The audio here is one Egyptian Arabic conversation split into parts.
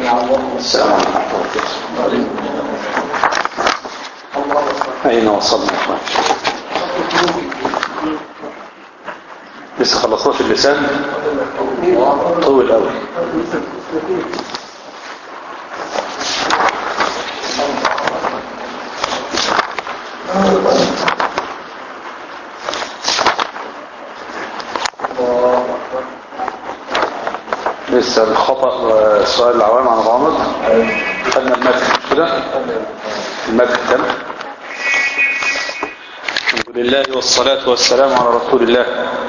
السلام عليكم أين وصلنا إخوان لسه خلصناش اللسان طول قوي لسه الخطأ وسؤال العوام عن غامض خدنا المدح مش كده المدح تم الحمد لله والصلاة والسلام على رسول الله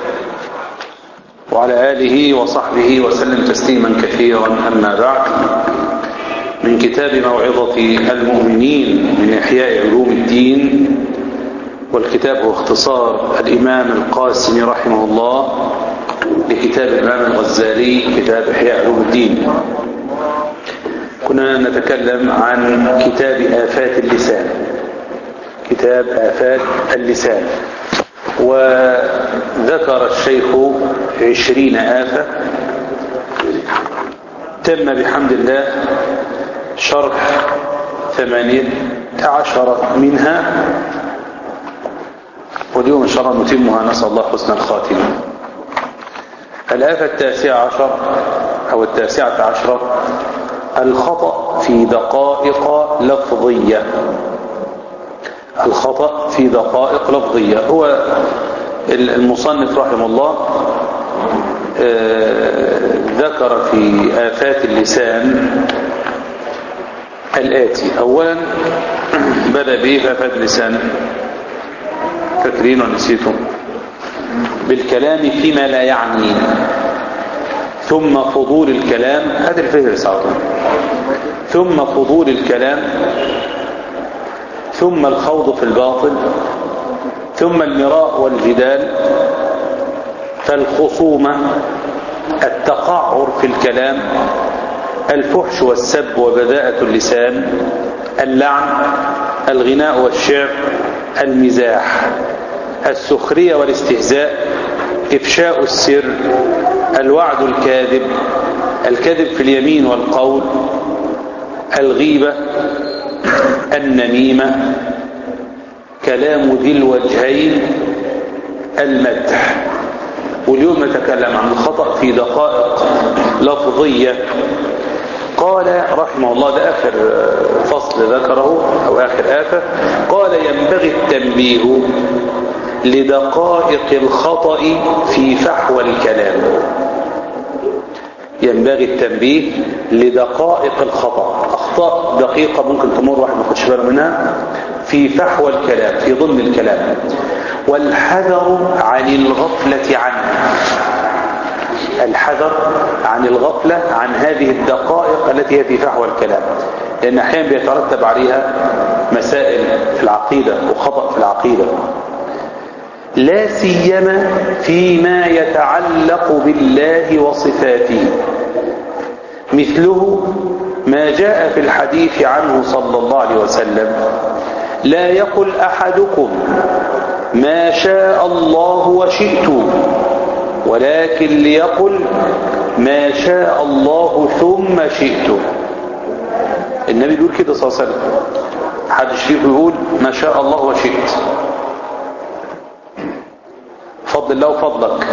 وعلى آله وصحبه وسلم تسليما كثيرا أما بعد من كتاب موعظة المؤمنين من إحياء علوم الدين والكتاب هو اختصار الإمام القاسم رحمه الله لكتاب الإمام الغزالي كتاب إحياء علوم الدين كنا نتكلم عن كتاب آفات اللسان كتاب آفات اللسان وذكر الشيخ عشرين آفة تم بحمد الله شرح ثمانية عشر منها واليوم إن شاء الله نتمها نسأل الله حسن الخاتمة الآفة التاسعة عشر أو التاسعة عشرة الخطأ في دقائق لفظية الخطأ في دقائق لفظية هو المصنف رحمه الله ذكر في آفات اللسان الآتي أولا بدأ به في آفات اللسان فاكرين ونسيتم بالكلام فيما لا يعني ثم فضول الكلام هذا الفهرس على ثم فضول الكلام ثم الخوض في الباطل ثم المراء والجدال فالخصومة التقعر في الكلام الفحش والسب وبذاءة اللسان اللعن الغناء والشعر المزاح السخرية والاستهزاء إفشاء السر الوعد الكاذب الكذب في اليمين والقول الغيبة النميمة كلام ذي الوجهين المدح واليوم نتكلم عن الخطأ في دقائق لفظية قال رحمه الله ده آخر فصل ذكره أو آخر آفة قال ينبغي التنبيه لدقائق الخطأ في فحوى الكلام ينبغي التنبيه لدقائق الخطأ أخطاء دقيقة ممكن تمر واحد ما خدش باله منها في فحوى الكلام في ضمن الكلام والحذر عن الغفلة عنه الحذر عن الغفلة عن هذه الدقائق التي هي في فحوى الكلام لأن أحيانا بيترتب عليها مسائل في العقيدة وخطأ في العقيدة لا سيما فيما يتعلق بالله وصفاته مثله ما جاء في الحديث عنه صلى الله عليه وسلم لا يقل أحدكم ما شاء الله وشئت ولكن ليقل ما شاء الله ثم شئت النبي بيقول كده صلى الله عليه وسلم حدش فيكم يقول ما شاء الله وشئت فضل الله وفضلك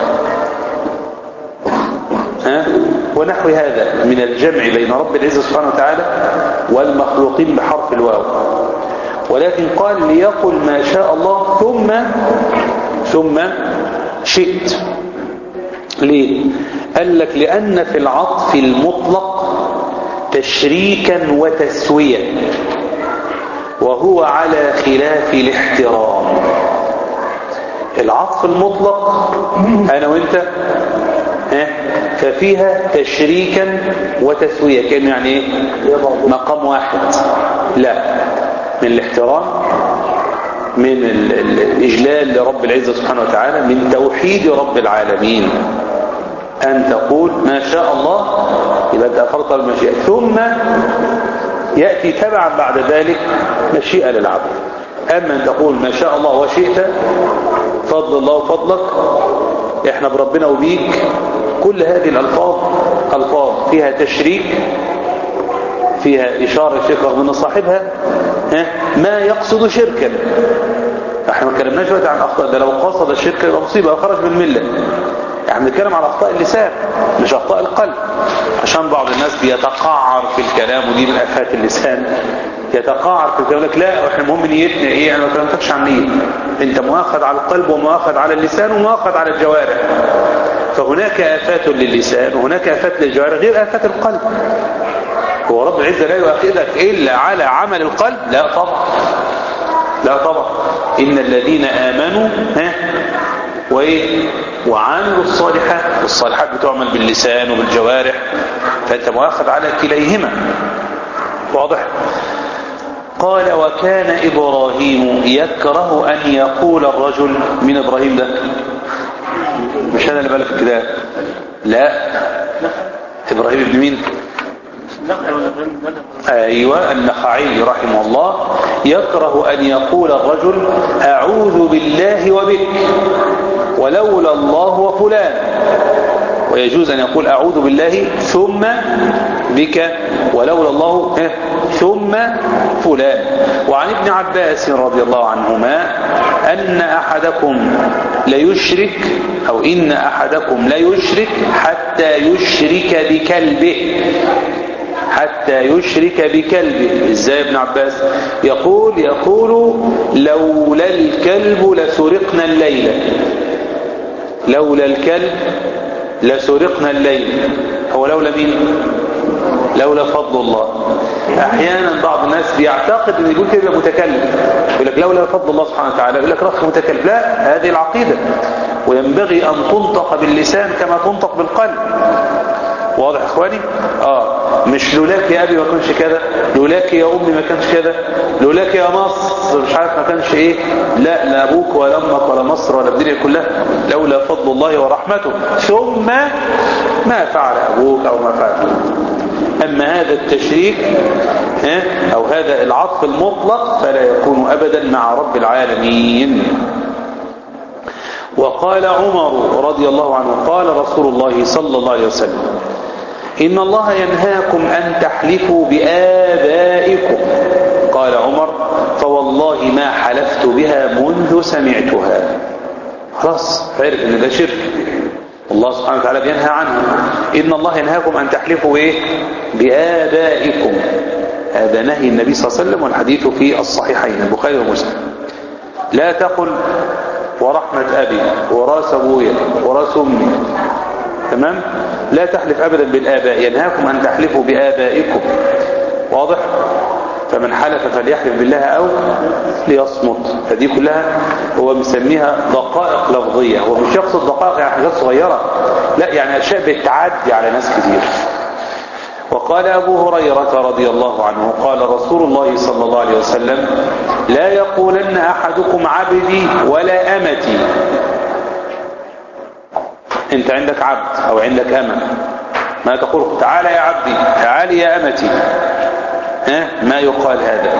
ها ونحو هذا من الجمع بين رب العزة سبحانه وتعالى والمخلوقين بحرف الواو ولكن قال ليقل ما شاء الله ثم ثم شئت ليه قال لك لأن في العطف المطلق تشريكا وتسوية وهو على خلاف الاحترام العطف المطلق أنا وإنت ها ففيها تشريكا وتسوية كأنه يعني إيه مقام واحد لا من الاحترام من ال ال الإجلال لرب العزة سبحانه وتعالى من توحيد رب العالمين أن تقول ما شاء الله يبقى أنت أفرط المشيئة ثم يأتي تبعا بعد ذلك مشيئة للعبد أما أن تقول ما شاء الله وشئت فضل الله وفضلك احنا بربنا وبيك كل هذه الألفاظ ألفاظ فيها تشريك فيها إشارة شرك رغم أن صاحبها ها ما يقصد شركا احنا ما اتكلمناش دلوقتي عن اخطاء ده لو قصد الشرك يبقى مصيبه خرج من المله يعني بنتكلم على اخطاء اللسان مش اخطاء القلب عشان بعض الناس بيتقعر في الكلام ودي من افات اللسان يتقاعر في الكلام لك لا احنا المهم نيتنا ايه انا ما كلمتكش عن نيه انت مؤاخذ على القلب ومؤاخذ على اللسان ومؤاخذ على الجوارح فهناك افات للسان وهناك افات للجوارح غير افات القلب هو رب العزه لا يؤاخذك الا على عمل القلب لا طبعا لا طبعا ان الذين امنوا ها وايه وعملوا الصالحات الصالحات بتعمل باللسان وبالجوارح فانت مؤاخذ على كليهما واضح قال وكان إبراهيم يكره أن يقول الرجل من إبراهيم ده مش أنا اللي بالك كده لا إبراهيم ابن مين أيوة النخعي رحمه الله يكره أن يقول الرجل أعوذ بالله وبك ولولا الله وفلان ويجوز أن يقول أعوذ بالله ثم بك ولولا الله ثم فلان وعن ابن عباس رضي الله عنهما أن أحدكم ليشرك أو إن أحدكم ليشرك حتى يشرك بكلبه حتى يشرك بكلبه ازاي ابن عباس يقول يقول لولا الكلب لسرقنا الليلة لولا الكلب لسرقنا الليل هو لولا مين لولا فضل الله احيانا بعض الناس بيعتقد ان يقول كده متكلم يقول لك لولا فضل الله سبحانه وتعالى يقول لك رخ متكلم لا هذه العقيدة وينبغي ان تنطق باللسان كما تنطق بالقلب واضح اخواني اه مش لولاك يا ابي ما كانش كذا لولاك يا امي ما كانش كذا لولاك يا مصر مش عارف ما كانش ايه لا لا ابوك ولا امك ولا مصر ولا الدنيا كلها لولا فضل الله ورحمته ثم ما فعل ابوك او ما فعل اما هذا التشريك ها او هذا العطف المطلق فلا يكون ابدا مع رب العالمين وقال عمر رضي الله عنه قال رسول الله صلى الله عليه وسلم إن الله ينهاكم أن تحلفوا بآبائكم قال عمر فوالله ما حلفت بها منذ سمعتها خلاص عرف ان ده شرك الله سبحانه وتعالى بينهى عنه إن الله ينهاكم أن تحلفوا إيه بآبائكم هذا نهي النبي صلى الله عليه وسلم والحديث في الصحيحين البخاري ومسلم لا تقل ورحمة أبي وراس أبويا وراس أمي تمام لا تحلف أبدا بالآباء ينهاكم أن تحلفوا بآبائكم واضح فمن حلف فليحلف بالله أو ليصمت فدي كلها هو مسميها دقائق لفظية هو مش يقصد دقائق يعني حاجات صغيرة لا يعني أشياء بتعدي على ناس كتير وقال أبو هريرة رضي الله عنه قال رسول الله صلى الله عليه وسلم لا يقولن أحدكم عبدي ولا أمتي انت عندك عبد او عندك أمة ما تقول تعال يا عبدي تعال يا أمتي ها ما يقال هذا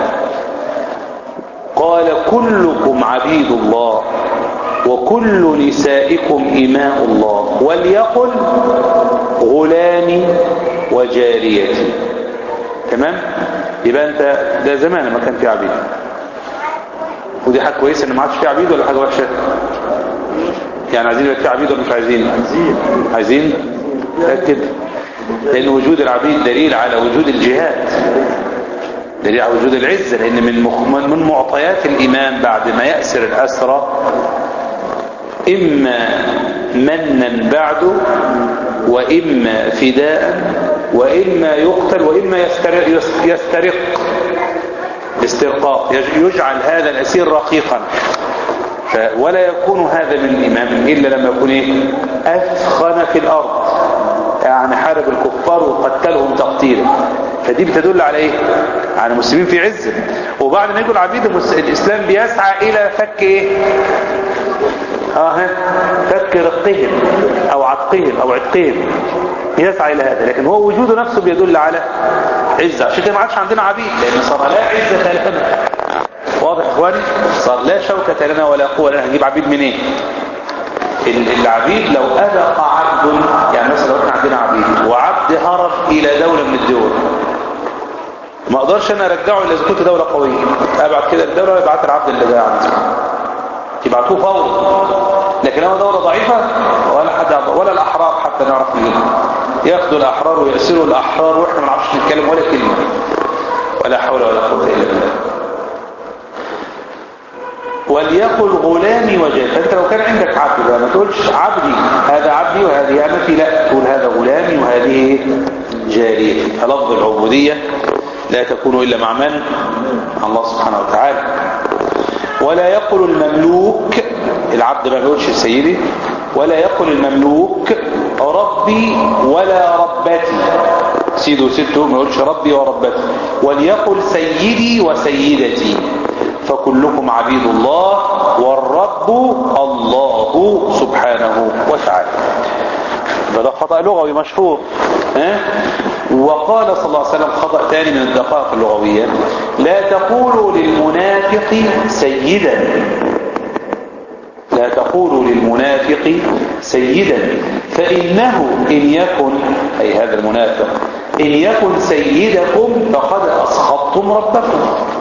قال كلكم عبيد الله وكل نسائكم إماء الله وليقل غلامي وجاريتي تمام يبقى انت ده زمان ما كان في عبيد ودي حاجه كويسه ان ما عادش في عبيد ولا حاجه وحشه يعني عايزين يبقى في عبيد ولا مش عايزين عايزين عايزين متاكد لان وجود العبيد دليل على وجود الجهاد دليل على وجود العزه لان من مخ... من معطيات الايمان بعد ما ياسر الاسرى اما منا بعد واما فداء واما يقتل واما يسترق, يسترق استرقاق يجعل هذا الاسير رقيقا ولا يكون هذا من الإمام إلا لما يكون إيه؟ أثخن في الأرض يعني حارب الكفار وقتلهم تقتيلا فدي بتدل على إيه على المسلمين في عزة وبعد ما يجوا العبيد الإسلام بيسعى إلى فك إيه آه فك رقهم أو عتقهم أو عتقهم يسعى إلى هذا لكن هو وجوده نفسه بيدل على عزة عشان كده ما عادش عندنا عبيد لأن صار لا عزة لنا واضح اخواني صار لا شوكة لنا ولا قوة لنا هنجيب عبيد منين إيه؟ العبيد لو أذق عبد يعني مثلا لو احنا عندنا عبيد وعبد هرب إلى دولة من الدول ما اقدرش انا ارجعه الا اذا كنت دوله قويه ابعت كده الدوله ويبعت العبد اللي جاي عنده يبعتوه فورا لكن لو دوله ضعيفه ولا حد ولا الاحرار حتى نعرف نجيبهم ياخدوا الاحرار ويأسروا الاحرار واحنا ما نعرفش نتكلم ولا كلمه ولا حول ولا قوه الا بالله وليقل غلامي وجاء فانت لو كان عندك عبد بقى ما تقولش عبدي هذا عبدي وهذه امتي لا تقول هذا غلامي وهذه جاريتي فلفظ العبودية لا تكون إلا مع من مع الله سبحانه وتعالى ولا يقل المملوك العبد ما يقولش سيدي ولا يقل المملوك ربي ولا ربتي سيده وسته ما يقولش ربي وربتي وليقل سيدي وسيدتي فكلكم عبيد الله والرب الله سبحانه وتعالى ده خطأ لغوي مشهور ها؟ وقال صلى الله عليه وسلم خطأ ثاني من الدقائق اللغوية لا تقولوا للمنافق سيدا لا تقولوا للمنافق سيدا فإنه إن يكن أي هذا المنافق إن يكن سيدكم فقد أسخطتم ربكم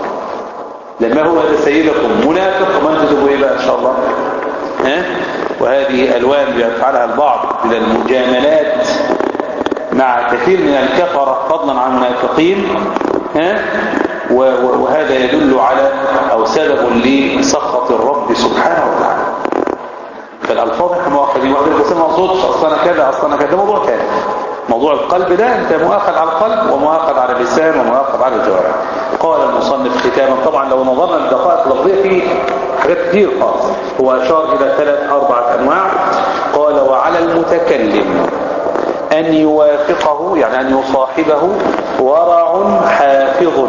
لما هو هذا سيدكم منافق وما انتم تبقوا ايه بقى ان شاء الله ها وهذه الوان بيفعلها البعض من المجاملات مع كثير من الكفرة فضلا عن المنافقين ها وهذا يدل على او سبب لسخط الرب سبحانه وتعالى فالالفاظ احنا مؤاخذين واحد بس ما اقصدش اصل انا كذا اصل انا كذا ده موضوع ثاني موضوع القلب ده انت مؤاخذ على القلب ومؤاخذ على اللسان ومؤاخذ على الجوارح قال المصنف ختاما طبعا لو نظرنا للدقائق اللفظيه في حاجات كتير خالص هو اشار الى ثلاث اربعه انواع قال وعلى المتكلم ان يوافقه يعني ان يصاحبه ورع حافظ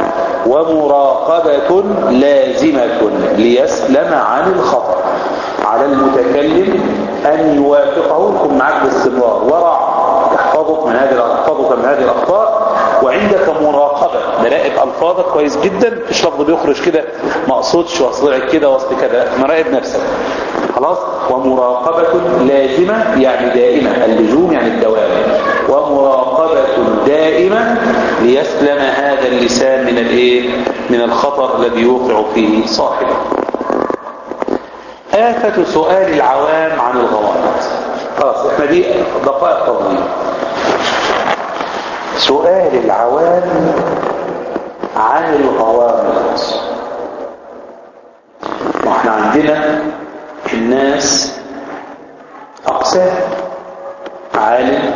ومراقبه لازمه ليسلم عن الخطر على المتكلم ان يوافقه يكون معك باستمرار ورع يحفظك من هذه يحفظك من هذه الاخطاء وعندك مراقبة مراقب ألفاظك كويس جدا مش لفظ بيخرج كده ما اقصدش واصل كده واصل كده مراقب نفسك خلاص ومراقبة لازمة يعني دائمة اللزوم يعني الدوام ومراقبة دائمة ليسلم هذا اللسان من الايه من الخطر الذي يوقع فيه صاحبه آفة سؤال العوام عن الغوائط خلاص احنا دي دقائق تضمين سؤال العوام عن الغوامض واحنا عندنا الناس اقسام عالم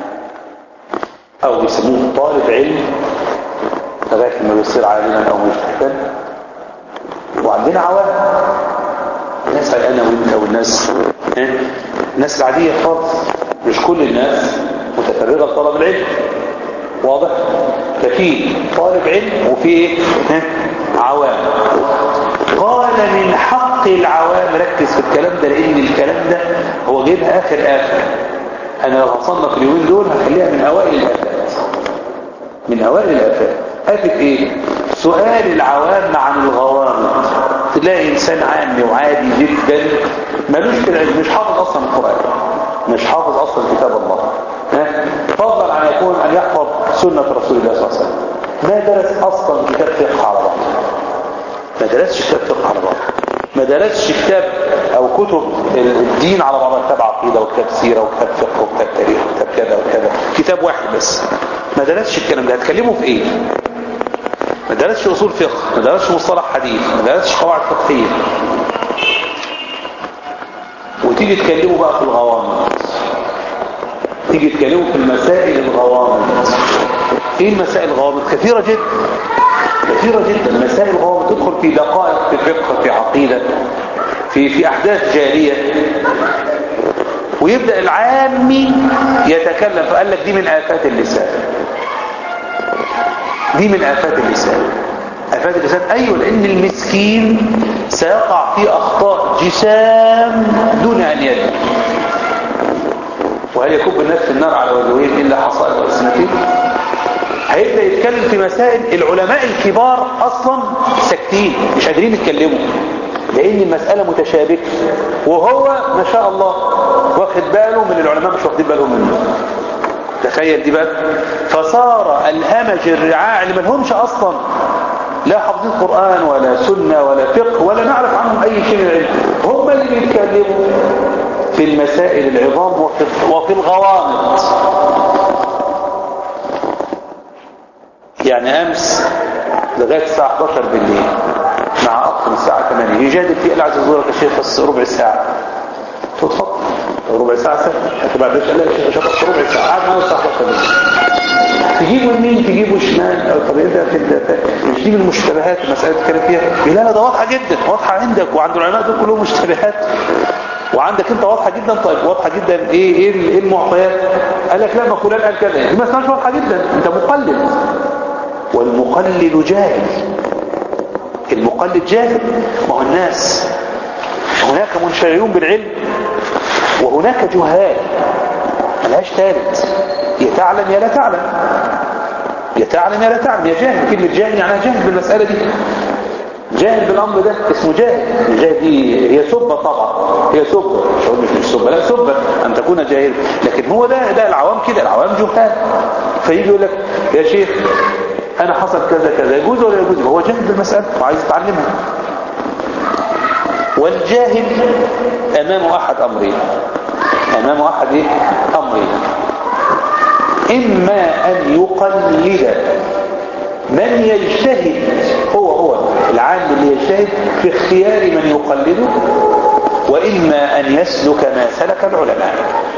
او بيسموه طالب علم لغايه ما بيصير عالما او مجتهدا وعندنا عوام الناس انا وانت والناس الناس العاديه خالص مش كل الناس متفرغه لطلب العلم واضح ففي طالب علم وفي ايه عوام قال من حق العوام ركز في الكلام ده لان الكلام ده هو جايبها اخر اخر انا لو هصنف اليومين دول هخليها من اوائل الافات من اوائل الافات افت ايه سؤال العوام عن الغوامض تلاقي انسان عامي وعادي جدا ملوش في العلم مش حافظ اصلا القران مش حافظ اصلا كتاب الله فضلا عن يكون ان يحفظ سنة رسول الله صلى الله عليه وسلم ما درس اصلا كتاب فقه على بعض ما درسش كتاب فقه على بعض ما درسش كتاب او كتب الدين على بعضها كتاب عقيدة وكتاب سيرة وكتاب فقه وكتاب تاريخ وكتاب كذا وكذا كتاب واحد بس ما درسش الكلام ده هتكلمه في ايه ما درسش اصول فقه ما درسش مصطلح حديث ما درسش قواعد فقهية وتيجي تكلمه بقى في الغوامض تيجي تكلمه في المسائل الغوامض ايه المسائل الغوامض كثيرة جدا كثيرة جدا مسائل الغوامض تدخل في دقائق في فقه في عقيدة في في احداث جارية ويبدأ العامي يتكلم فقال لك دي من آفات اللسان دي من آفات اللسان آفات اللسان أيوة لأن المسكين سيقع في أخطاء جسام دون أن يدري وهل يكب الناس في النار على وجهين إلا حصائد ألسنتين هيبدأ يتكلم في مسائل العلماء الكبار أصلا ساكتين مش قادرين يتكلموا لأن المسألة متشابكة وهو ما شاء الله واخد باله من العلماء مش واخدين بالهم منه تخيل دي بقى فصار الهمج الرعاع اللي ملهمش اصلا لا حافظين قرآن ولا سنة ولا فقه ولا نعرف عنهم اي شيء من العلم هم اللي بيتكلموا في المسائل العظام وفي, وفي الغوامض يعني امس لغاية الساعة 11 بالليل مع اخ من الساعة 8 يجادل في الله عز وجل يا شيخ ربع ساعة تتفضل ربع ساعة سنة انت بعد لا يا شيخ شيخ ربع ساعة قعد معاه الساعة 11 بالليل تجيبوا يمين تجيبوا شمال او طب انت مش دي من المشتبهات المسألة تتكلم فيها لا ده واضحة جدا واضحة عندك وعند العلماء دول كلهم مشتبهات وعندك انت واضحة جدا طيب واضحة جدا ايه ايه ايه المعطيات قال لك لا ما فلان قال كذا دي ما اسمهاش واضحة جدا انت مقلد والمقلد جاهل المقلد جاهل ما هو الناس هناك منشغلون بالعلم وهناك جهال ملهاش ثالث يا تعلم يا لا تعلم يا تعلم يا لا تعلم يا جاهل كلمة جاهل يعني جاهل بالمسألة دي جاهل بالأمر ده اسمه جاهل الجاهل دي هي سبة طبعا هي سبة مش هقول مش مش سبة لا سبة أن تكون جاهل لكن هو ده ده العوام كده العوام جهال فيجي يقول لك يا شيخ أنا حصل كذا كذا يجوز ولا يجوز هو جاهل بالمسألة وعايز يتعلمها والجاهل أمامه أحد أمرين أمامه أحد إيه؟ أمرين إما أن يقلد من يجتهد هو هو العالم اللي يجتهد في اختيار من يقلده وإما أن يسلك ما سلك العلماء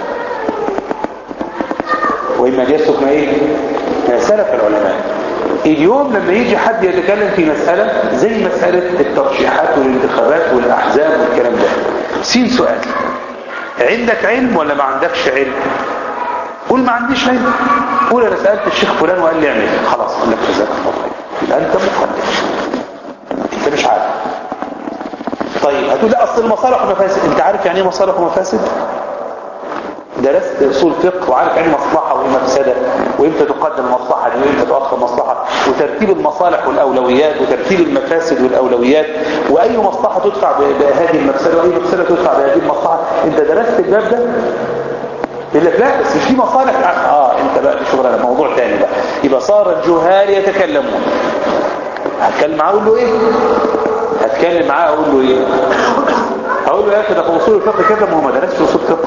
وإما أن يسلك ما إيه؟ ما سلك العلماء اليوم لما يجي حد يتكلم في مسألة زي مسألة الترشيحات والانتخابات والأحزاب والكلام ده سين سؤال عندك علم ولا ما عندكش علم قول ما عنديش علم قول انا سألت الشيخ فلان وقال لي اعمل خلاص قال لك جزاك الله خير يبقى انت مقلد انت مش عارف طيب هتقول لا اصل المصالح ومفاسد انت عارف يعني ايه مصالح ومفاسد درست اصول فقه وعارف يعني مصلحه وايه مفسده وامتى تقدم المصلحه دي وامتى تؤخر المصلحه وترتيب المصالح والاولويات وترتيب المفاسد والاولويات واي مصلحه تدفع بهذه المفسده واي مفسده تدفع بهذه المصلحه انت درست الباب ده يقول لك لا بس مش في مصالح اه انت بقى دي شغلانه موضوع تاني بقى يبقى صار الجهال يتكلمون هتكلم معاه اقول له ايه هتكلم معاه اقول له ايه اقول له يا اخي ده في اصول الفقه كذا ما هو ما درسش اصول فقه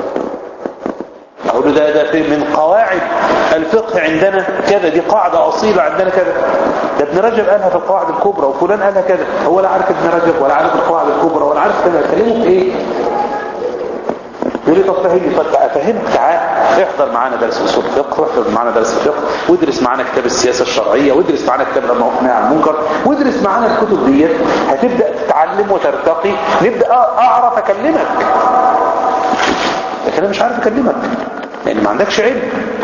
اقول له ده ده في من قواعد الفقه عندنا كذا دي قاعده اصيله عندنا كذا ده ابن رجب قالها في القواعد الكبرى وفلان قالها كذا هو لا عارف ابن رجب ولا عارف القواعد الكبرى ولا عارف كذا كلمه في ايه يقول لي طب فهمني طب افهمك تعال احضر معانا درس اصول فقه واحضر معانا درس فقه وادرس معانا كتاب السياسه الشرعيه وادرس معانا كتاب لما وقفنا عن المنكر وادرس معانا الكتب ديت هتبدا تتعلم وترتقي نبدا اعرف اكلمك لكن انا مش عارف اكلمك لان ما عندكش علم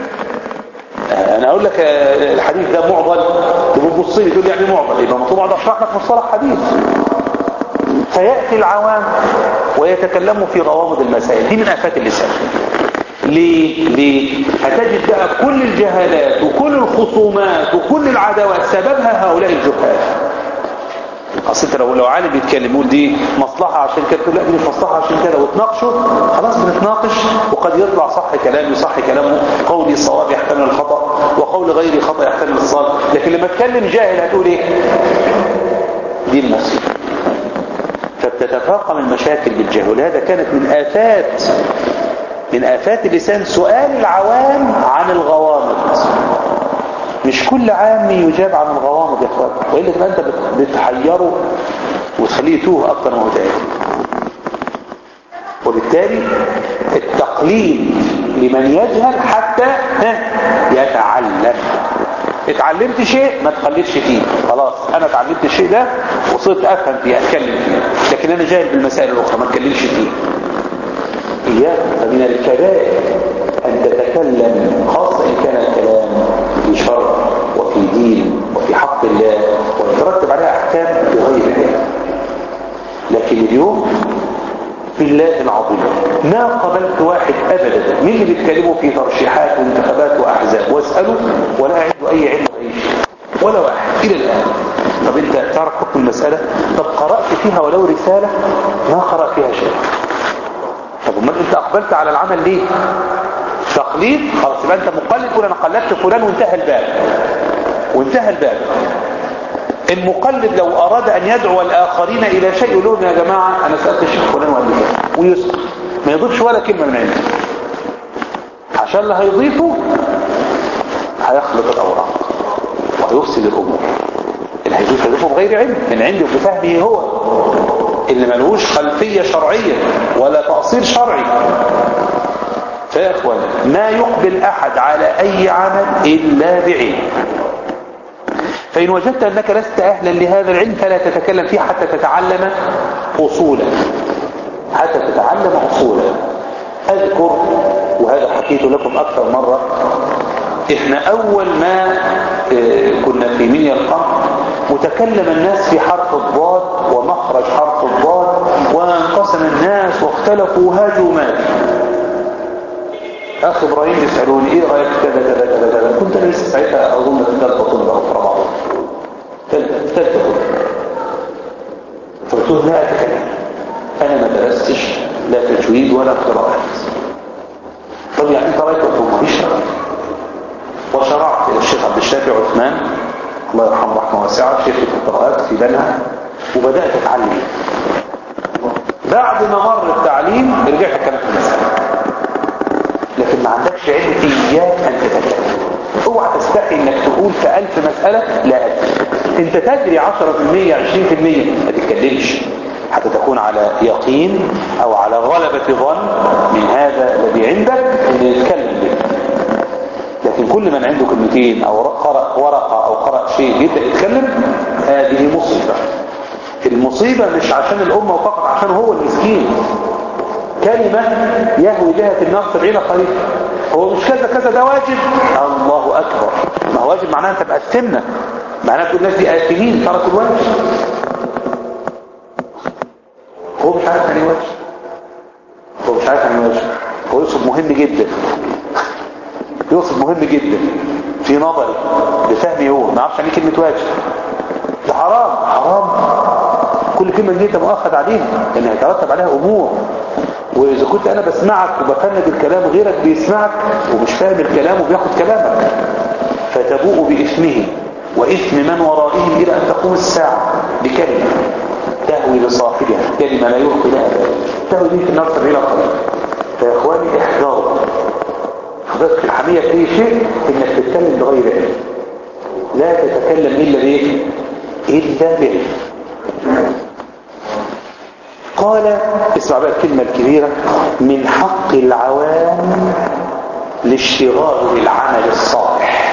انا اقول لك الحديث ده معضل تبص لي تقول لي يعني معضل يبقى المفروض اقعد اشرح لك مصطلح حديث فياتي العوام ويتكلموا في غوامض المسائل دي من آفات اللسان ليه؟ ليه؟ هتجد بقى كل الجهالات وكل الخصومات وكل العداوات سببها هؤلاء الجهال اصل انت لو لو عالم بيتكلم يقول دي مصلحه عشان كده تقول لا دي مش مصلحه عشان كده وتناقشوا خلاص بنتناقش وقد يطلع صح كلامي صح كلامه قولي الصواب يحتمل الخطا وقول غيري خطا يحتمل الصواب لكن لما تكلم جاهل هتقول ايه دي المصيبه فبتتفاقم المشاكل بالجهل هذا كانت من آفات من آفات اللسان سؤال العوام عن الغوامض مش كل عام يجاب عن الغوامض يا اخوان وإلا تبقى انت بتحيره وتخليه يتوه اكتر ما هو تاني وبالتالي التقليد لمن يجهل حتى يتعلم اتعلمت شيء ما تخليش فيه خلاص انا اتعلمت الشيء ده وصرت افهم فيه اتكلم فيه لكن انا جاهل بالمسائل الاخرى ما اتكلمش فيه اياك فمن الكبائر ان تتكلم خاصه ان كان الكلام في شرع وفي دين وفي حق الله ويترتب عليها احكام بغير علم لكن اليوم بالله العظيم ما قبلت واحد ابدا من اللي بيتكلموا في ترشيحات وانتخابات واحزاب واساله ولا عنده اي علم باي شيء ولا واحد الى الان طب انت تعرف حكم المساله طب قرات فيها ولو رساله ما قرات فيها شيء طب امال انت اقبلت على العمل ليه تقليد خلاص يبقى انت مقلد يقول انا قلدت فلان وانتهى الباب وانتهى الباب المقلد لو اراد ان يدعو الاخرين الى شيء يقول لهم يا جماعه انا سالت الشيخ فلان وقال لي كده ويسكت ما يضيفش ولا كلمه من عنده عشان اللي هيضيفه هيخلط الاوراق وهيفسد الامور اللي هيضيف هيضيفه بغير علم من عنده بفهمه هو اللي ملهوش خلفيه شرعيه ولا تاصيل شرعي فيا اخوان ما يقبل احد على اي عمل الا بعلم فإن وجدت أنك لست أهلا لهذا العلم فلا تتكلم فيه حتى تتعلم أصولا حتى تتعلم أصولا أذكر وهذا حكيت لكم أكثر مرة إحنا أول ما كنا في منيا القمر وتكلم الناس في حرف الضاد ومخرج حرف الضاد وانقسم الناس واختلفوا وهاجوا مات أخ إبراهيم يسألوني إيه رأيك كذا كذا كذا كذا كنت أنا لسه ساعتها أظن في ثالثة طب أو في رمضان ثالثة طب فقلت له لا أتكلم أنا ما درستش لا تجويد ولا قراءات طب يعني أنت رأيك قلت له مفيش رأي وشرعت إلى الشيخ عبد الشافي عثمان الله يرحمه رحمه واسعة شيخ القراءات في بنها وبدأت أتعلم بعد ما مر التعليم رجعت أتكلم في المسألة لكن ما عندكش علم إياك أن تتكلم اوعى تستحي انك تقول في ألف مسألة لا أدري انت تدري 10% 20% ما تتكلمش حتى تكون على يقين او على غلبة ظن من هذا الذي عندك ان يتكلم به لكن كل من عنده كلمتين او قرأ ورقة او قرأ شيء يبدأ يتكلم هذه مصيبة المصيبة مش عشان الأمة فقط عشان هو المسكين كلمة يهوي بها في النار سبعين خريفا هو مش كذا كذا ده واجب الله أكبر ما هو واجب معناها انت مقسمنا معناها كل الناس دي آثمين تركوا الواجب هو مش عارف يعني واجب هو مش عارف يعني واجب هو يقصد مهم جدا يقصد مهم جدا في نظري بفهمي هو ما عرفش يعني كلمة واجب ده حرام حرام كل كلمة دي انت مؤخذ عليها لان هيترتب عليها امور واذا كنت انا بسمعك وبفند الكلام غيرك بيسمعك ومش فاهم الكلام وبياخد كلامك فتبوء باسمه واثم من ورائه الى ان تقوم الساعة بكلمة تهوي لصاحبها كلمة لا يلقي لها تهوي به في النار سبعين قليل فيا اخواني احذروا حضرتك الحمية في اي شيء انك تتكلم بغير علم لا تتكلم الا بايه الا بعلم قال اسمع بقى الكلمة الكبيرة من حق العوام للشغال بالعمل الصالح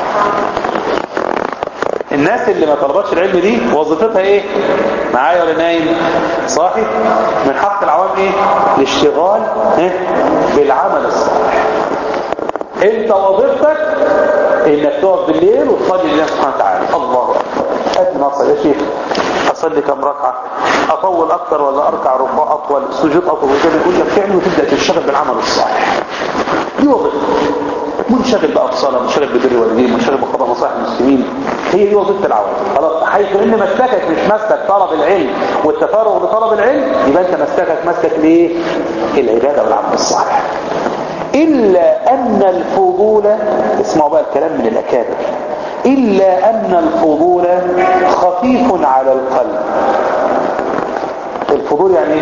الناس اللي ما طلبتش العلم دي وظيفتها ايه معايا ولا نايم صاحي من حق العوام ايه الاشتغال ايه؟ بالعمل الصالح انت وظيفتك انك تقف بالليل وتصلي لله سبحانه وتعالى الله اكبر قد ما اصلي يا شيخ اصلي كم ركعه اطول اكتر ولا اركع ركوع اطول سجود اطول وزي ما يقول لك فعل وتبدا تشتغل بالعمل الصالح دي وظيفتك منشغل بقى بصلاه منشغل ببر الوالدين منشغل بقضاء مصالح المسلمين هي دي وظيفه العوام خلاص حيث ان مسلكك مش مسلك طلب العلم والتفرغ لطلب العلم يبقى انت مسلكك مسلك ليه العباده والعمل الصالح إلا أن الفضول اسمعوا بقى الكلام من الأكابر إلا أن الفضول خفيف على القلب الفضول يعني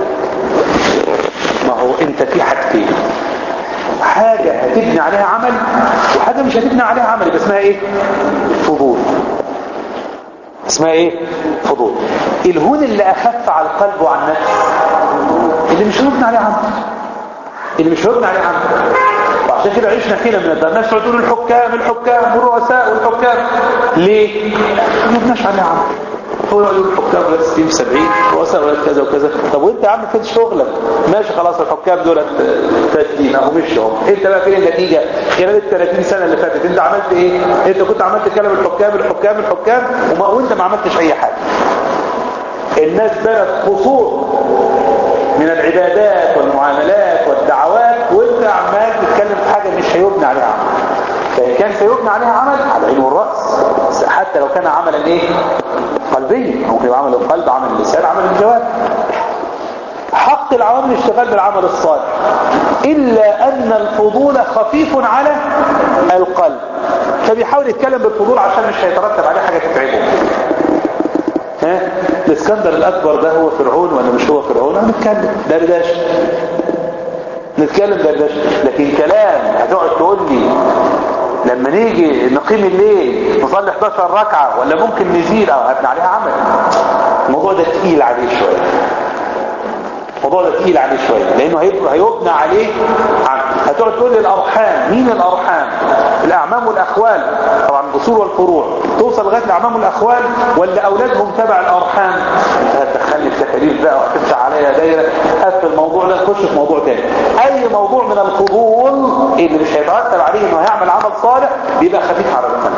ما هو انت في حاجتين حاجة هتبني عليها عمل وحاجة مش هتبني عليها عمل يبقى اسمها ايه فضول اسمها ايه فضول الهون اللي اخف على القلب وعلى النفس اللي مش هنبني عليه عمل اللي مش هيبنى عليه عمل وعشان كده عشنا فينا من الدار الناس تقول الحكام الحكام والرؤساء والحكام ليه؟ ما بناش عليه عمل هو يقول الحكام ولا 60 70 رؤساء ولا كذا وكذا طب وانت يا عم فين شغلك ماشي خلاص الحكام دول فاسدين اهو مش هم انت بقى فين النتيجه خلال ال 30 سنه اللي فاتت انت عملت ايه انت كنت عملت كلام الحكام الحكام الحكام وما وانت ما عملتش اي حاجه الناس بنت قصور من العبادات والمعاملات والدعوات وانت عمال تتكلم في حاجه مش هيبنى عليها عمل فإن كان سيبنى عليها عمل على عين والرأس حتى لو كان عملا ايه قلبيا ممكن يبقى عمل القلب عمل اللسان عمل الجوارح حق حق العوام الاشتغال بالعمل الصالح إلا أن الفضول خفيف على القلب فبيحاول يتكلم بالفضول عشان مش هيترتب عليه حاجة تتعبه ها الاسكندر الأكبر ده هو فرعون ولا مش هو فرعون هنتكلم دردش نتكلم دردش لكن كلام هتقعد تقول لي لما نيجي نقيم الليل نصلي 11 ركعة ولا ممكن نزيد او هبني عليها عمل الموضوع ده تقيل عليه شوية الموضوع ده تقيل عليه شوية لانه هيبقى هيبنى عليه عمل هتقعد تقول لي الارحام مين الارحام الاعمام والاخوال طبعا الاصول والفروع توصل لغايه الاعمام والاخوال ولا اولادهم تبع الارحام انت هتدخلني في تكاليف بقى وهتفتح عليا دايره قفل الموضوع ده نخش في موضوع تاني اي موضوع من الفضول اللي مش هيترتب عليه انه هيعمل عمل صالح بيبقى خفيف على القلب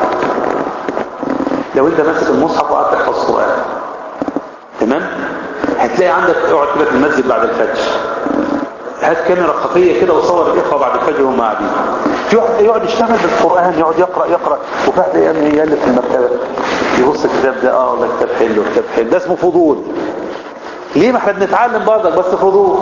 لو انت ماسك المصحف وقعدت تحفظ قران تمام هتلاقي عندك اقعد كده في المسجد بعد الفجر هات كاميرا خفيه كده وصور الاخوه بعد الفجر وهم قاعدين في واحد يقعد يشتغل بالقران يقعد يقرا يقرا وفهد يالف في المكتبه يبص الكتاب ده اه ده كتاب حلو كتاب حلو ده اسمه فضول ليه ما احنا بنتعلم برضك بس فضول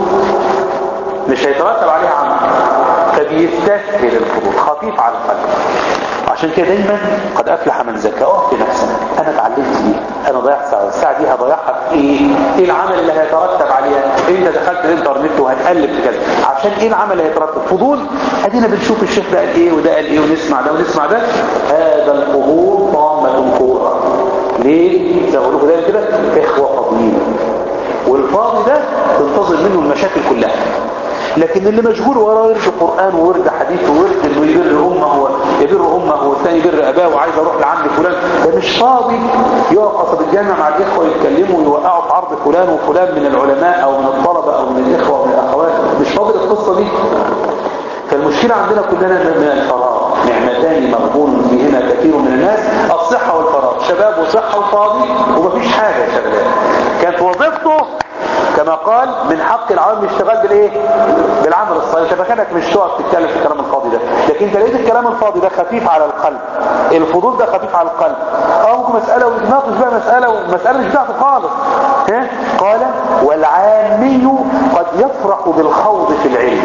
مش هيترتب عليه عمل فبيستسهل الفضول خفيف على القلب عشان كده دايما قد افلح من زكى اقف في نفسك انا اتعلمت ايه انا ضيعت ساعه الساعه دي هضيعها في ايه ايه العمل اللي هيترتب عليها انت دخلت الانترنت وهتقلب في كذا عشان ايه العمل اللي هيترتب فضول ادينا بنشوف الشيخ ده قال ايه وده قال ايه ونسمع ده ونسمع ده هذا الفضول طامه كبرى ليه زي ما بقول لكم دايما كده اخوه فاضيين والفاضي ده تنتظر منه المشاكل كلها لكن اللي مشغول وراه ورد قرآن وورد حديث وورد انه يبر امه يبر امه والثاني يبر اباه وعايز اروح لعند فلان ده مش فاضي يقف قصد الجامع مع الاخوه يتكلموا ويوقعوا في عرض فلان وفلان من العلماء او من الطلبه او من الاخوه او من الاخوات مش فاضي القصه دي فالمشكله عندنا كلنا من الفراغ نعمتان مغبون فيهما كثير من الناس الصحه والفراغ شباب وصحه وفاضي ومفيش حاجه يا شباب كانت وظيفته كما قال من حق العوام الاشتغال بالايه بالعمل الصالح انت فكانك مش تقعد تتكلم في الكلام الفاضي ده لكن انت لقيت الكلام الفاضي ده خفيف على القلب الفضول ده خفيف على القلب اه ممكن مسألة ويتناقش بقى مسألة والمسألة مش بتاعته خالص ها قال والعامي قد يفرح بالخوض في العلم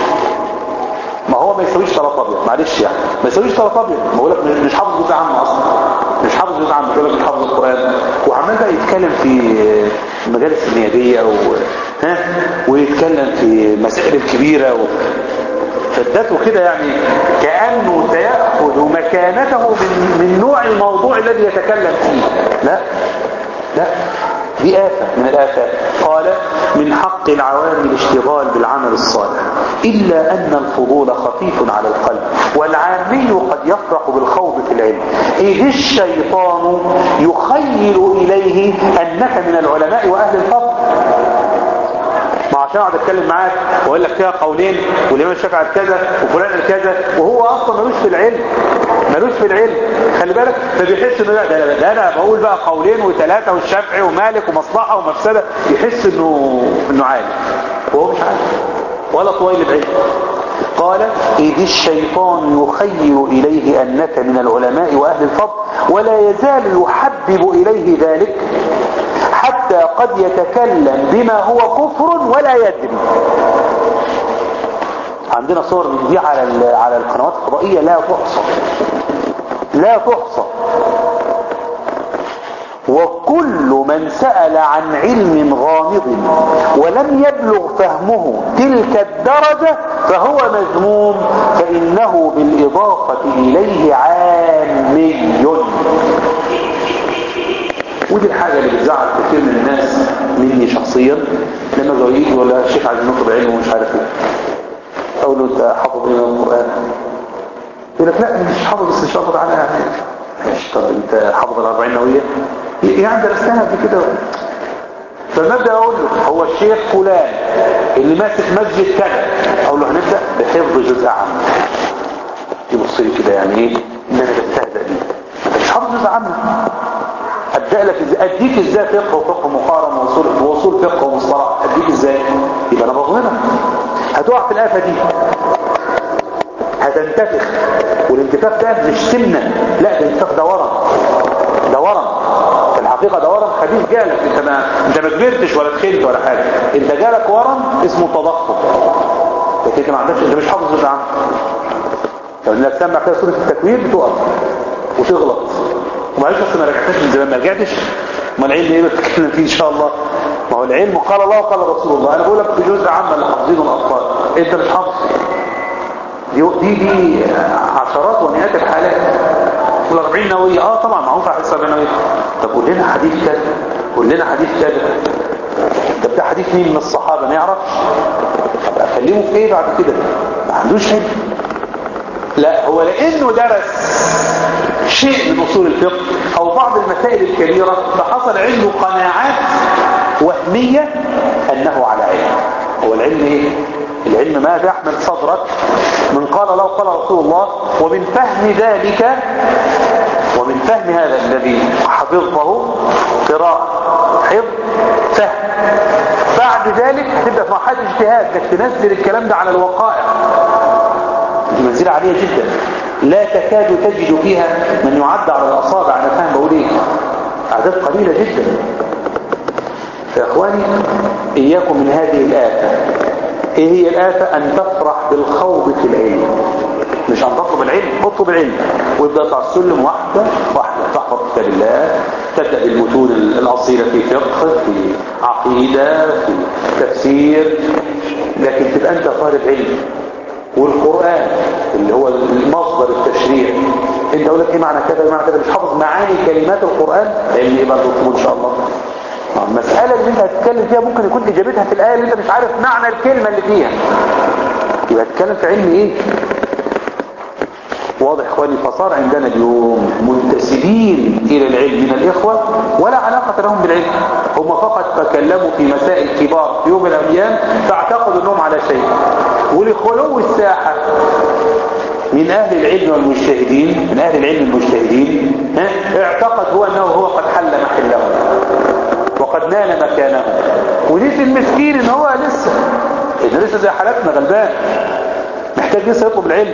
ما هو ما يسويش ثلاث ابيض معلش يعني ما يسويش ثلاث ابيض بقول لك مش حافظ جزء عام اصلا مش حافظ جزء عام بيقول لك مش حافظ القران وعمال بقى يتكلم في المجالس النيابيه و... ها ويتكلم في المسائل الكبيره و... فادته كده يعني كانه سياخذ مكانته من من نوع الموضوع الذي يتكلم فيه لا لا دي آفة من الآفات قال من حق العوام الاشتغال بالعمل الصالح إلا أن الفضول خفيف على القلب والعامي قد يفرح بالخوض في العلم إذ الشيطان يخيل إليه أنك من العلماء وأهل الفضل ما عشان اقعد اتكلم معاك واقول لك فيها قولين والامام الشافعي قال كذا وفلان قال كذا وهو اصلا ملوش في العلم ملوش في العلم خلي بالك فبيحس انه لا ده, ده انا بقول بقى قولين وثلاثه والشافعي ومالك ومصلحه ومفسده يحس انه انه عالم وهو مش عالم ولا طويل العلم قال إذ الشيطان يخيل إليه أنك من العلماء وأهل الفضل ولا يزال يحبب إليه ذلك حتى قد يتكلم بما هو كفر ولا يدري عندنا صور من دي على على القنوات الفضائية لا تحصى لا تحصى وكل من سأل عن علم غامض ولم يبلغ فهمه تلك الدرجة فهو مذموم فإنه بالإضافة إليه عامي ودي الحاجة اللي بتزعل كثير من الناس مني شخصيا لما لو يجي ولا الشيخ عايز نطلب علم ومش عارف ايه اقول له انت حافظ ايه من القران يقول لك لا مش حافظ بس مش حافظ عنها يعني ماشي طب انت حافظ الاربعين نوويه يعني درستها قبل كده فالمبدا اقول له هو الشيخ فلان اللي ماسك مسجد كذا اقول له هنبدا بحفظ جزء عام يبص لي كده يعني ايه ان انا بستهزأ بيه انت مش حافظ جزء عام ابدا لك ازاي اديك ازاي فقه وفقه مقارنه واصول واصول فقه ومصطلح اديك ازاي يبقى انا بظلمك هتقع في الافه دي هتنتفخ والانتفاخ ده مش سمنه لا ده انتفاخ ده ورم ده ورم في الحقيقه ده ورم خبيث جالك انت ما انت ما كبرتش ولا تخنت ولا حاجه انت جالك ورم اسمه تضخم لكن انت ما عندكش انت مش حافظ جزء عنه لو انك تسمع كده سوره التكوير بتقف وتغلط ومعلش اصل ما رجعتش من زمان ما رجعتش ما العلم ايه بتتكلم فيه ان شاء الله ما هو العلم قال الله وقال رسول الله انا بقول لك في جزء عام اللي حافظينه الاطفال انت مش حافظ دي دي, دي عشرات ومئات الحالات وال40 نوويه اه طبعا معروف على حساب نوويه طب قول لنا حديث كذا قول لنا حديث كذا ده بتاع حديث مين من الصحابه ما يعرفش اكلمه في ايه بعد كده ما عندوش علم لا هو لانه درس شيء من اصول الفقه او بعض المسائل الكبيره فحصل عنده قناعات وهميه انه على علم هو العلم ايه العلم ما يحمل صدرك من قال الله قال رسول الله ومن فهم ذلك ومن فهم هذا الذي حفظته قراءة حفظ فهم بعد ذلك هتبدأ في مرحلة اجتهاد انك تنزل الكلام ده على الوقائع دي منزلة عالية جدا لا تكاد تجد فيها من يعد على الأصابع أنا فاهم بقول ايه أعداد قليلة جدا يا إخواني إياكم من هذه الآفة ايه هي الآفة ان تفرح بالخوض في العلم مش ان تطلب العلم اطلب العلم وابدأ تطلع السلم واحدة واحدة تحفظ كتاب الله تبدأ بالمتون الأصيلة في فقه في عقيدة في تفسير لكن تبقى انت طالب علم والقرآن اللي هو المصدر التشريع انت اقول لك ايه معنى كذا معنى كذا مش حافظ معاني كلمات القرآن علم ايه بقى تطلبه ان شاء الله المسألة اللي انت هتتكلم فيها ممكن يكون اجابتها في الآية اللي انت مش عارف معنى الكلمة اللي فيها يبقى هتتكلم في علم ايه واضح اخواني فصار عندنا اليوم منتسبين الى العلم من الاخوة ولا علاقة لهم بالعلم هم فقط تكلموا في مسائل كبار في يوم من الايام فاعتقدوا انهم على شيء ولخلو الساحة من اهل العلم والمجتهدين من اهل العلم المجتهدين اعتقد هو انه هو قد حل محله وقد نال مكانه وليس المسكين ان هو لسه ان لسه زي حالتنا غلبان محتاج لسه يطلب العلم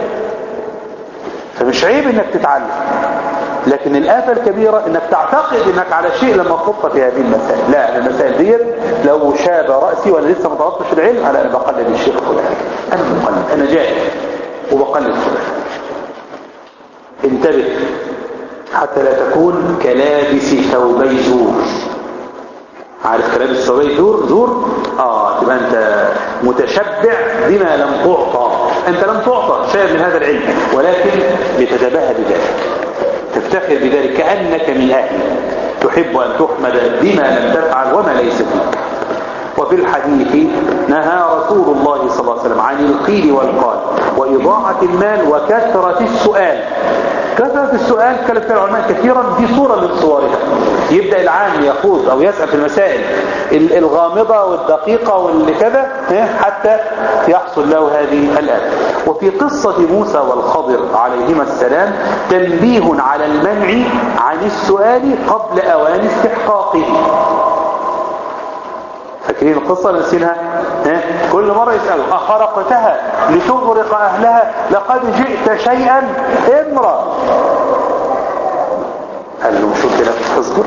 فمش عيب انك تتعلم لكن الآفة الكبيرة انك تعتقد انك على شيء لما تخط في هذه المسائل لا المسائل ديت لو شاب رأسي وانا لسه ما طلبتش العلم انا بقلد الشيخ فلان انا بقلد انا جاهل وبقلد فلان انتبه حتى لا تكون كلابس ثوبي زور عارف كلام الثوبي زور زور اه تبقى انت متشبع بما لم تعطى انت لم تعطى شيء من هذا العلم ولكن لتتباهى بذلك تفتخر بذلك كأنك من أهله تحب أن تحمد بما لم تفعل وما ليس فيك وفي الحديث نهى رسول الله صلى الله عليه وسلم عن القيل والقال وإضاعة المال وكثرة السؤال كثرة السؤال كلمة العلماء كثيرا دي صورة من صورها يبدأ العام يخوض أو يسأل في المسائل الغامضة والدقيقة واللي كذا حتى يحصل له هذه الآية وفي قصة موسى والخضر عليهما السلام تنبيه على المنع عن السؤال قبل أوان استحقاقه فاكرين القصة نسينها كل مرة يسألوا أخرقتها لتغرق أهلها لقد جئت شيئا امرا قال له شو كده اصبر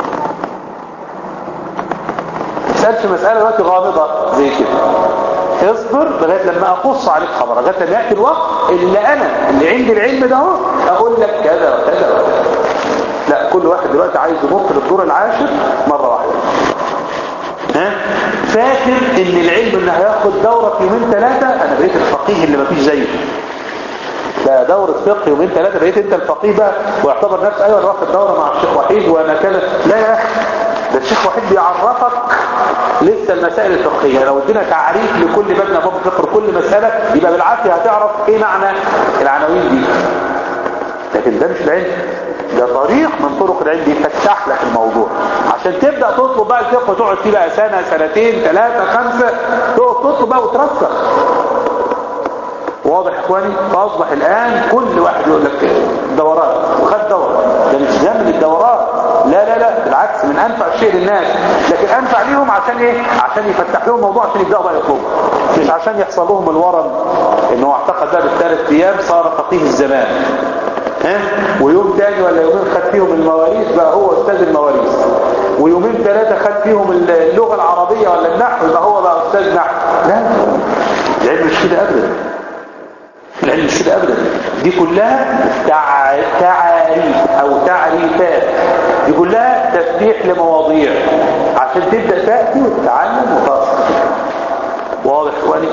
سألت مسألة دلوقتي غامضة زي كده اصبر لغاية لما أقص عليك خبر لغاية لما يأتي الوقت اللي أنا اللي عندي العلم ده اهو أقول لك كذا وكذا وكذا لا كل واحد دلوقتي عايز ينط للدور العاشر مرة واحدة ها فاكر ان العلم انه هياخد دورة في يومين ثلاثة انا بقيت الفقيه اللي مفيش زيه لا دورة فقه يومين ثلاثة بقيت انت الفقيه بقى واعتبر نفسك ايوه انا واخد دورة مع الشيخ وحيد وانا كذا لا يا اخي ده الشيخ وحيد بيعرفك لسه المسائل الفقهية لو ادينا تعريف لكل مبنى باب الفقه كل مسألة يبقى بالعافية هتعرف ايه معنى العناوين دي لكن ده مش العلم ده طريق من طرق العلم بيفتح لك الموضوع عشان تبدأ تطلب بقى الفقه وتقعد فيه بقى سنة سنتين ثلاثة خمسة تقعد تطلب بقى وترسخ واضح يا اخواني فاصبح الان كل واحد يقول لك دورات وخد دورة ده مش ذنب الدورات لا لا لا بالعكس من انفع الشيء للناس لكن انفع ليهم عشان ايه عشان يفتح لهم موضوع عشان يبداوا بقى يطلبوا مش عشان يحصل لهم الورم ان هو اعتقد بقى بالثلاث ايام صار فقيه الزمان ها ويوم تاني ولا يومين خد فيهم المواريث بقى هو استاذ المواريث ويومين ثلاثة خد فيهم اللغة العربية ولا النحو يبقى هو بقى أستاذ نحو لا العلم مش كده أبدا العلم مش كده أبدا دي كلها تع... تعاريف أو تعريفات دي كلها تفتيح لمواضيع عشان تبدأ تأتي وتتعلم وتصل واضح إخواني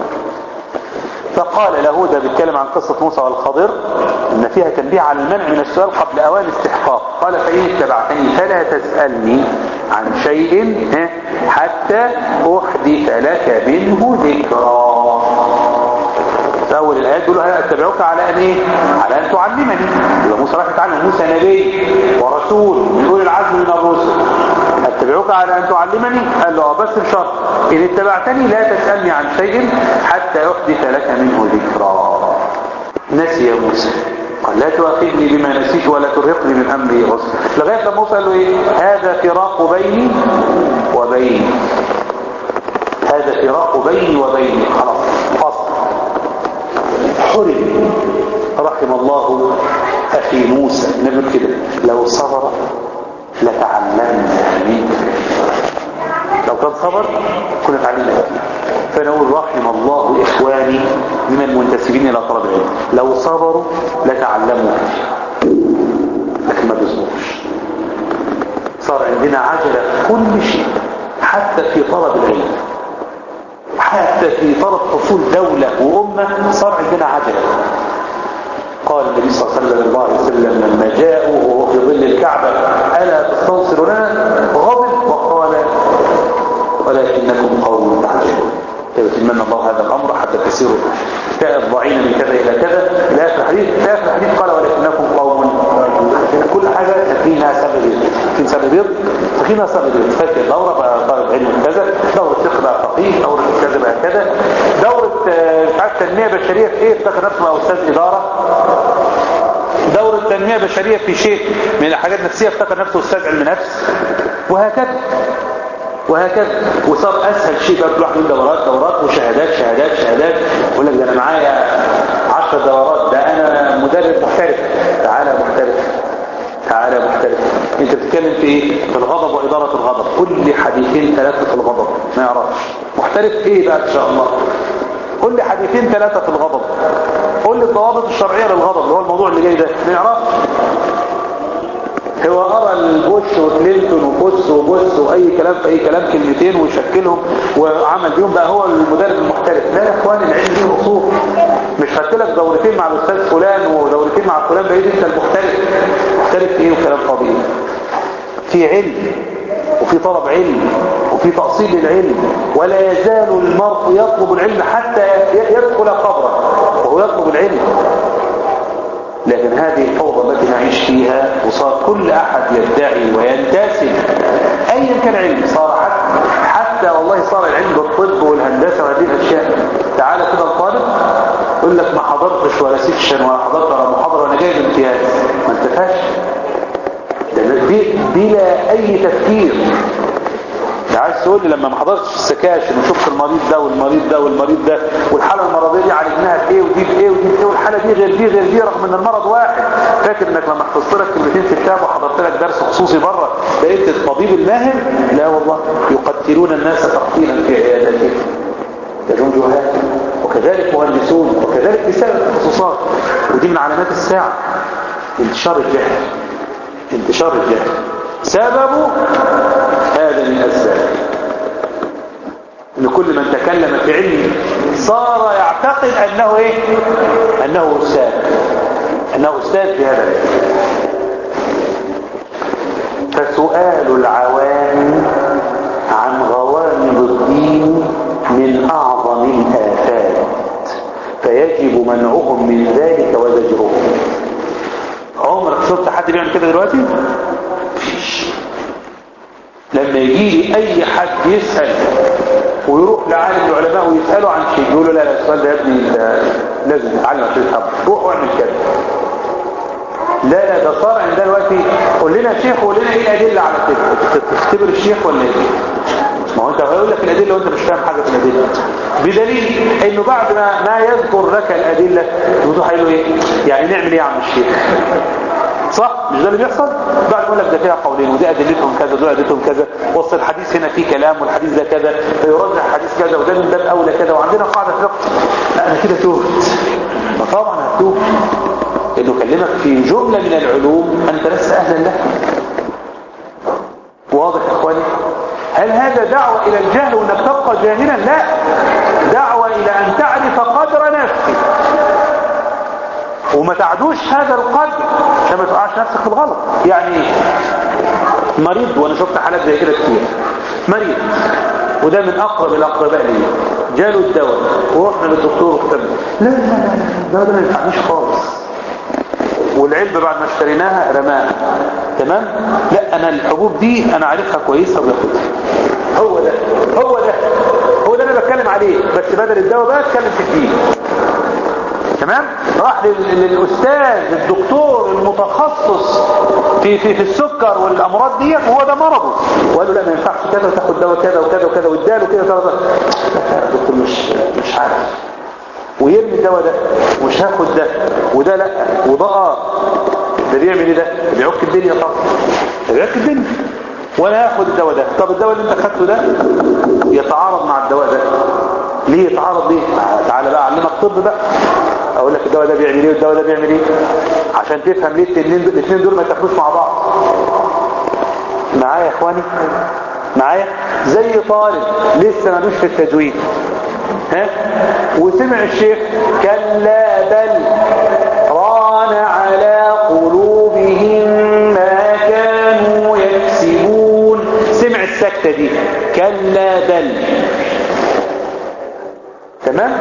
فقال له ده بيتكلم عن قصة موسى والخضر ان فيها تنبيه على المنع من السؤال قبل اوان استحقاق قال فإن اتبعتني فلا تسألني عن شيء حتى احدث لك منه ذكرى في اول الايات بيقول له اتبعك على ان ايه على ان تعلمني يبقى موسى راح يتعلم موسى نبي ورسول من اولي العزم من الرسل اتبعك على ان تعلمني قال له بس بشرط ان اتبعتني لا تسالني عن شيء حتى احدث لك منه ذكرى نسي يا موسى قال لا تؤاخذني بما نسيت ولا ترهقني من امري غصب لغايه لما موسى قال له ايه هذا فراق بيني وبيني هذا فراق بيني وبيني خلاص فصل حرم رحم الله أخي موسى نبي كده لو صبر لتعلمنا منه لو كان صبر كنا تعلمنا فنقول رحم الله إخواني من المنتسبين إلى طلب العلم لو صبروا لتعلموا لكن ما بيصبروش صار عندنا عجلة في كل شيء حتى في طلب العلم حتى في طلب حصول دولة وأمة صار عندنا عجلة قال النبي صلى الله عليه وسلم لما جاءوا وهو في ظل الكعبة ألا تستنصر لنا غضب وقال ولكنكم قوم تعجلون يتمنى الله هذا الأمر حتى تسيروا ضعين من كذا إلى كذا لا في الحديث لا في الحديث قال ولكنكم قوم كل حاجة فيها سبب في سبب بيض فينا سبب بيض فاكر دورة بقى طالب علم كذا دورة فقه بقى فقيه دورة كذا بقى كذا دورة مش عارف تنمية بشرية في ايه افتكر نفسه بقى أستاذ إدارة دورة تنمية بشرية في شيء من الحاجات النفسية افتكر نفسه أستاذ علم نفس وهكذا وهكذا وصار اسهل شيء بقى كل واحد دورات دورات وشهادات شهادات شهادات يقول لك ده انا معايا 10 دورات ده انا مدرب محترف تعالى محترف تعالى محترف انت بتتكلم في ايه في الغضب واداره الغضب كل حديثين ثلاثه في الغضب ما يعرفش محترف ايه بقى ان شاء الله قول لي حديثين ثلاثه في الغضب قول لي الضوابط الشرعيه للغضب اللي هو الموضوع اللي جاي ده ما يعرفش هو قرا البوش وكلينتون وبوس وبوس واي كلام في اي كلام كلمتين ويشكلهم وعمل بيهم بقى هو المدرب المحترف لا يا اخوان العلم ليه اصول مش خدت لك دورتين مع الاستاذ فلان ودورتين مع فلان بقيت انت المحترف محترف في ايه وكلام فاضي في علم وفي طلب علم وفي تأصيل للعلم ولا يزال المرء يطلب العلم حتى يدخل قبره وهو يطلب العلم لكن هذه الفوضى التي نعيش فيها وصار كل أحد يدعي وينتسب أيا كان علم صار حتى, حتى والله صار العلم بالطب والهندسة وهذه الأشياء تعالى كده الطالب يقول لك ما حضرتش ولا سكشن ولا حضرت ولا محاضرة وأنا جايب امتياز ما انتفاش بلا أي تفكير ده عايز تقول لي لما ما حضرتش السكاشن وشفت المريض ده والمريض ده والمريض ده والحاله المرضيه دي عالجناها بايه ودي بايه ودي بايه والحاله دي غير دي غير دي رغم ان المرض واحد فاكر انك لما حفظت لك كلمتين في كتاب وحضرت لك درس خصوصي بره بقيت الطبيب الماهر لا والله يقتلون الناس تقتيلا في عيادتهم يدعون جهات وكذلك مهندسون وكذلك نساء التخصصات ودي من علامات الساعه انتشار الجهل انتشار الجهل سببه هذا من الأسباب ان كل من تكلم في علم صار يعتقد انه ايه انه استاذ انه استاذ في هذا العلم فسؤال العوام عن غوامض الدين من اعظم الافات فيجب منعهم من ذلك وزجرهم عمرك شفت حد بيعمل كده دلوقتي لما يجي لي اي حد يسأل ويروح لعالم العلماء ويسأله عن شيء يقول له لا لا السؤال ده يا ابني لازم تتعلم عشان تفهم روح واعمل كده لا لا ده صار عندنا دلوقتي قول لنا يا شيخ قول لنا ايه الادله على كده تختبر الشيخ ولا ايه ما هو انت هيقول لك الادله وانت مش فاهم حاجه في الادله بدليل انه بعد ما ما يذكر لك الادله يقول له ايه يعني نعمل ايه يا عم الشيخ صح مش ده اللي بيحصل بعد يقول لك ده فيها قولين ودي ادلتهم كذا ودول ادلتهم كذا وسط الحديث هنا فيه كلام والحديث ده كذا فيرجح الحديث كذا وده من باب اولى كذا وعندنا قاعده فقه لا انا كده تهت فطبعا هتوه انه كلمك في جمله من العلوم انت لست اهلا لها واضح يا اخواني هل هذا دعوة الى الجهل وانك تبقى جاهلا لا دعوة الى ان تعرف قدر نفسك وما تعدوش هذا القدر عشان ما تقعش نفسك في الغلط يعني مريض وانا شفت حالات زي كده كتير مريض وده من اقرب الاقرباء لي جاله الدواء ورحنا للدكتور وكتب لا لا لا لا ده ما ينفعنيش خالص والعلبة بعد ما اشتريناها رماها تمام لا انا الحبوب دي انا عارفها كويسة وباخدها هو ده هو ده هو ده انا بتكلم عليه بس بدل الدواء بقى اتكلم في الدين تمام راح للاستاذ الدكتور المتخصص في في في السكر والامراض دي وهو ده مرضه وقال له لا ما ينفعش كذا وتاخد دواء كذا وكذا وكذا واداله كده كذا لا يا دكتور مش مش عارف ويرمي الدواء ده ومش هاخد ده وده لا وده اه ده بيعمل ايه ده بيعك الدنيا طبعا ده بيعك الدنيا وانا هاخد الدواء ده طب الدواء اللي انت خدته ده يتعارض مع الدواء ده ليه يتعارض ليه تعالى بقى اعلمك طب بقى اقول لك الدواء ده بيعمل ايه والدواء ده بيعمل ايه عشان تفهم ليه الاثنين الاثنين دول ما يتاخدوش مع بعض معايا يا اخواني معايا زي طالب لسه ملوش في التجويد ها وسمع الشيخ كلا بل ران على قلوبهم ما كانوا يكسبون سمع السكتة دي كلا بل تمام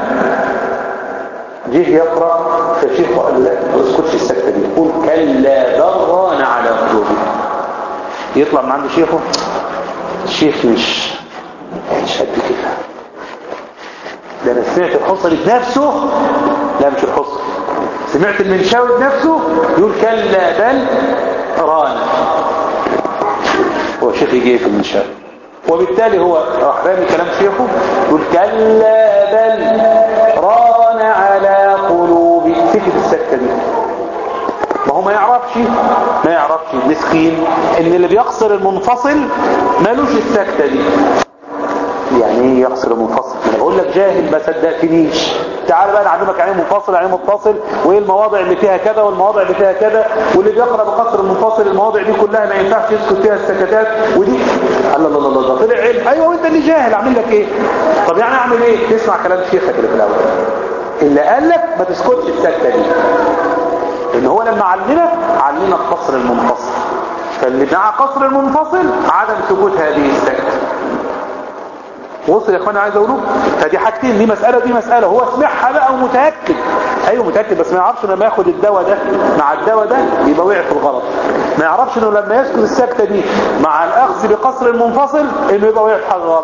جه يقرأ فالشيخ قال لا ما اسكتش السكتة دي قول كلا بل ران على قلوبهم يطلع من عند شيخه الشيخ مش مش قد كده ده انا سمعت الحصري بنفسه لا مش الحصري سمعت المنشاوي بنفسه يقول كلا بل ران هو شيخ يجي في المنشاوي وبالتالي هو راح رامي كلام شيخه يقول كلا بل ران على قلوب سكت السكتة دي ما هو ما يعرفش ما يعرفش مسكين ان اللي بيقصر المنفصل مالوش السكتة دي يعني ايه يقصر المنفصل انا بقول لك جاهل ما صدقتنيش تعال بقى نعلمك يعني منفصل يعني متصل وايه المواضع اللي فيها كذا والمواضع اللي فيها كذا واللي بيقرا بقصر المنفصل المواضع دي كلها ما ينفعش يسكت فيها السكتات ودي الله الله الله ده طلع علم ايوه وانت اللي جاهل اعمل لك ايه طب يعني اعمل ايه تسمع كلام شيخك اللي في الاول اللي قال لك ما تسكتش السكته دي لان هو لما علمك علمك قصر المنفصل فاللي مع قصر المنفصل عدم ثبوت هذه السكته وصل يا اخوانا عايز اقوله فدي حاجتين دي مسألة ودي مسألة هو سمعها بقى ومتأكد ايوه متأكد بس ما يعرفش لما ياخد الدواء ده مع الدواء ده يبقى وقع في الغلط ما يعرفش انه لما يسكت السكتة دي مع الاخذ بقصر المنفصل انه يبقى وقع في حاجة غلط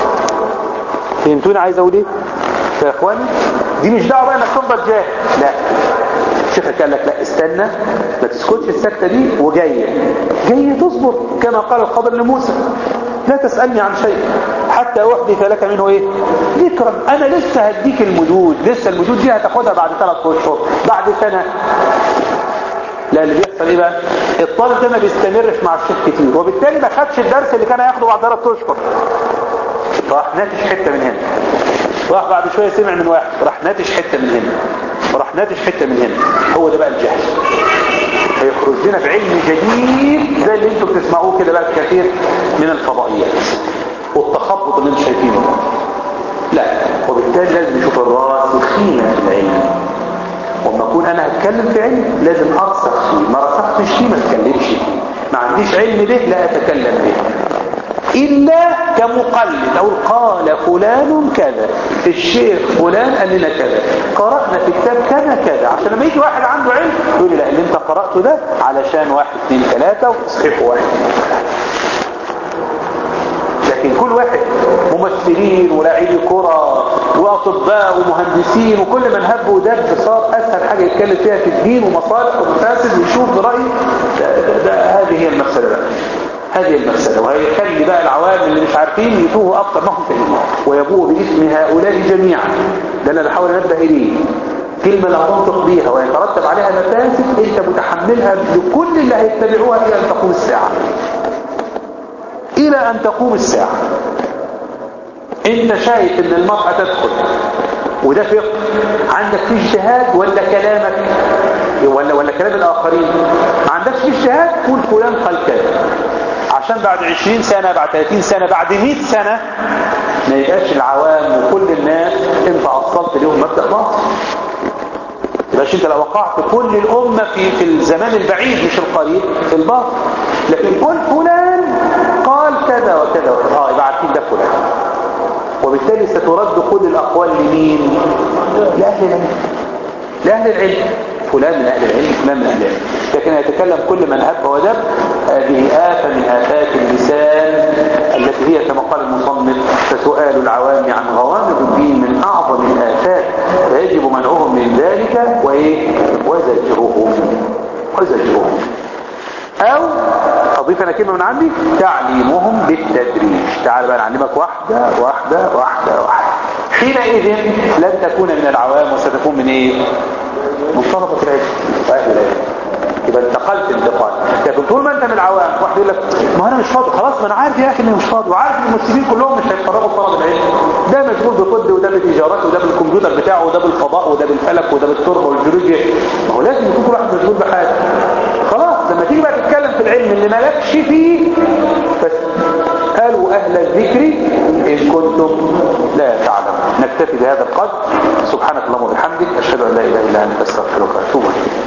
فهمتوني عايز اقول ايه يا اخواني دي مش دعوه بقى انك تفضل جاهل لا شيخك قال لك لا استنى ما تسكتش السكتة دي وجاية جاية تصبر كما قال الخضر لموسى لا تسألني عن شيء حتى أحدث لك منه إيه ذكرا أنا لسه هديك المدود لسه المدود دي هتاخدها بعد ثلاث أشهر بعد سنة لا اللي بيحصل إيه بقى الطالب ده ما بيستمرش مع الشيخ كتير وبالتالي ما خدش الدرس اللي كان هياخده بعد ثلاث أشهر راح ناتش حتة من هنا راح بعد شوية سمع من واحد راح ناتش حتة من هنا راح ناتش حتة من هنا هو ده بقى الجهل هيخرج لنا بعلم جديد زي اللي انتم بتسمعوه كده بقى كثير من الفضائيات والتخبط اللي انتم شايفينه لا وبالتالي لازم نشوف الراسخين في العلم وما اكون انا هتكلم في علم لازم ارسخ فيه ما رسختش فيه ما اتكلمش فيه ما عنديش علم به لا اتكلم به إلا كمقلد أو قال فلان كذا الشيخ فلان قال لنا كذا قرأنا في كتاب كذا كذا عشان لما يجي واحد عنده علم يقول لي لا اللي انت قرأته ده علشان واحد اثنين ثلاثة وتصحيح واحد لكن كل واحد ممثلين ولاعبي كرة واطباء ومهندسين وكل من هب ودب صار اسهل حاجة يتكلم فيها في الدين ومصالح ومفاسد ويشوف برأي ده ده ده هذه هي المفسدة بقى هذه المفسدة وهيخلي بقى العوام اللي مش عارفين يتوهوا أكثر ما هم فاهمين ويبوء باسم هؤلاء جميعا ده اللي بحاول انبه إليه كلمة لا تنطق بيها ويترتب عليها مفاسد انت متحملها لكل اللي هيتبعوها الى ان تقوم الساعة الى ان تقوم الساعة انت شايف ان المرأة تدخل وده فقه عندك فيه اجتهاد ولا كلامك ولا ولا كلام الاخرين ما عندكش فيه اجتهاد قول فلان قال كذا عشان بعد 20 سنة بعد 30 سنة بعد 100 سنة ما يبقاش العوام وكل الناس انت اصلت ليهم مبدأ باطل يبقاش انت لو وقعت كل الامة في في الزمان البعيد مش القريب في الباطل لكن قل فلان قال كذا وكذا وكذا اه يبقى عارفين ده فلان وبالتالي سترد كل الأقوال لمين لأهل العلم لأهل العلم فلان من أهل العلم فلان من أهل العلم لكن يتكلم كل من هب ودب هذه آفة من آفات اللسان التي هي كما قال المصنف فسؤال العوام عن غوامض الدين من أعظم الآفات فيجب منعهم من ذلك وإيه وزجرهم وزجرهم أو أضيف أنا كلمة من عندي تعليمهم بالتدريج تعال بقى نعلمك واحدة واحدة واحدة واحدة حينئذ لن تكون من العوام وستكون من إيه؟ من طلبة العلم وأهل العلم يبقى انتقلت انتقال لكن طول ما انت من العوام واحد يقول لك ما انا مش فاضي خلاص ما انا عارف يا اخي اني مش فاضي وعارف ان المسلمين كلهم مش هيتفرغوا لطلب العلم ده مشغول بطب وده بالتجارات وده بالكمبيوتر بتاعه وده بالفضاء وده بالفلك وده بالتربه والجيولوجيا ما هو لازم يكون كل واحد مشغول بحاجه خلاص لما تيجي بقى تتكلم في العلم اللي مالكش فيه فاسالوا اهل الذكر ان كنتم لا تعلمون نكتفي بهذا القدر سبحانك اللهم وبحمدك اشهد ان لا اله الا انت استغفرك واتوب اليك